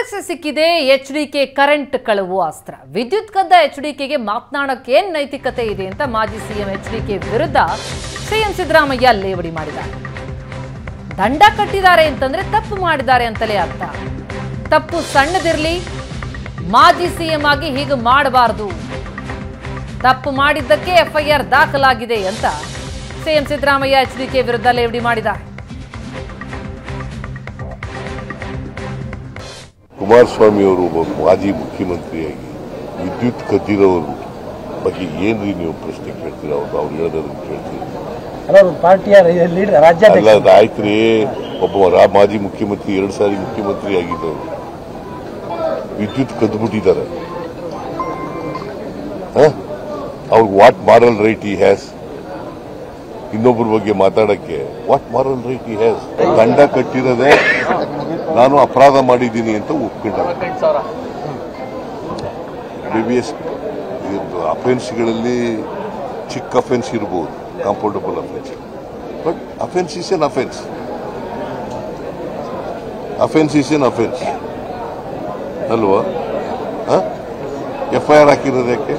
ಕಾಂಗ್ರೆಸ್ ಸಿಕ್ಕಿದೆ H D K current ಕಳುವು ಅಸ್ತ್ರ ವಿದ್ಯುತ್ ಕದ್ದ ಎಚ್ ಡಿ ಕೆಗೆ ಮಾತನಾಡಕ್ಕೆ ಏನ್ ನೈತಿಕತೆ ಇದೆ ಅಂತ ಮಾಜಿ ಸಿಎಂ ಎಚ್ ಡಿ ಕೆ ವಿರುದ್ಧ ಸಿಎಂ ಸಿದ್ದರಾಮಯ್ಯ ಲೇವಡಿ ಮಾಡಿದ್ದಾರೆ ದಂಡ ಕಟ್ಟಿದ್ದಾರೆ ಅಂತಂದ್ರೆ ತಪ್ಪು ಮಾಡಿದ್ದಾರೆ ಅಂತಲೇ ಅರ್ಥ ತಪ್ಪು ಸಣ್ಣದಿರ್ಲಿ ಮಾಜಿ ಸಿಎಂ ಆಗಿ ಹೀಗೆ ಮಾಡಬಾರದು ತಪ್ಪು ಮಾಡಿದ್ದಕ್ಕೆ ಎಫ್ಐಆರ್ ದಾಖಲಾಗಿದೆ ಅಂತ CM Siddaramaiah H D K ವಿರುದ್ಧ ಲೇವಡಿ ಮಾಡಿದ್ದಾರೆ ಕುಮಾರಸ್ವಾಮಿ ಅವರು ಒಬ್ಬ ಮಾಜಿ ಮುಖ್ಯಮಂತ್ರಿಯಾಗಿ ವಿದ್ಯುತ್ ಕದ್ದಿರೋರು ಬಗ್ಗೆ ಏನ್ರಿ ನೀವು ಪ್ರಶ್ನೆ ಕೇಳ್ತೀರಾ ಅವ್ರು ಅವ್ರು ಹೇಳೋದನ್ನ ಕೇಳ್ತೀರಿ ಅಲ್ಲ ಒಂದು ಪಾರ್ಟಿಯ ಲೀಡರ್ ರಾಜ್ಯಾಧ್ಯಕ್ಷ ಅಲ್ಲ ಅದು ಆಯ್ತ್ರಿ ಒಬ್ಬ ರಾ- ಮಾಜಿ ಮುಖ್ಯಮಂತ್ರಿ ಎರಡು ಸಾರಿ ಮುಖ್ಯಮಂತ್ರಿ ಆಗಿದ್ದವರು ವಿದ್ಯುತ್ ಕದ್ದುಬಿಟ್ಟಿದ್ದಾರೆ ಅವ್ರಿಗೆ what moral right he has ಇನ್ನೊಬ್ಬರ ಬಗ್ಗೆ ಮಾತಾಡಕ್ಕೆ what moral right he has ದಂಡ ಕಟ್ಟಿರೋದೇ ನಾನು ಅಪರಾಧ ಮಾಡಿದ್ದೀನಿ ಅಂತ ಒಪ್ಕೊಂಡ ಬಿ ಬಿ ಎಸ್ ಅಫೆನ್ಸ್ಗಳಲ್ಲಿ ಚಿಕ್ಕ ಅಫೆನ್ಸ್ ಇರ್ಬೋದು compoundable offence but offence is an offence offence is an offence ಅಲ್ವಾ ಎಫ್ ಐ ಆರ್ ಹಾಕಿರೋದು ಯಾಕೆ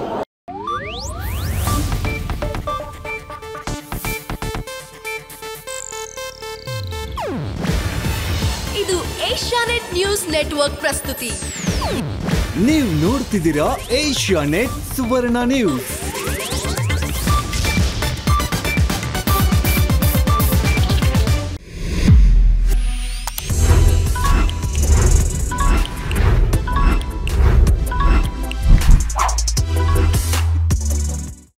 ಇದು ಏಷ್ಯಾನೆಟ್ ನ್ಯೂಸ್ ನೆಟ್ವರ್ಕ್ ಪ್ರಸ್ತುತಿ ನೀವು ನೋಡ್ತಿದ್ದೀರಾ ಏಷ್ಯಾ ನೆಟ್ ಸುವರ್ಣ ನ್ಯೂಸ್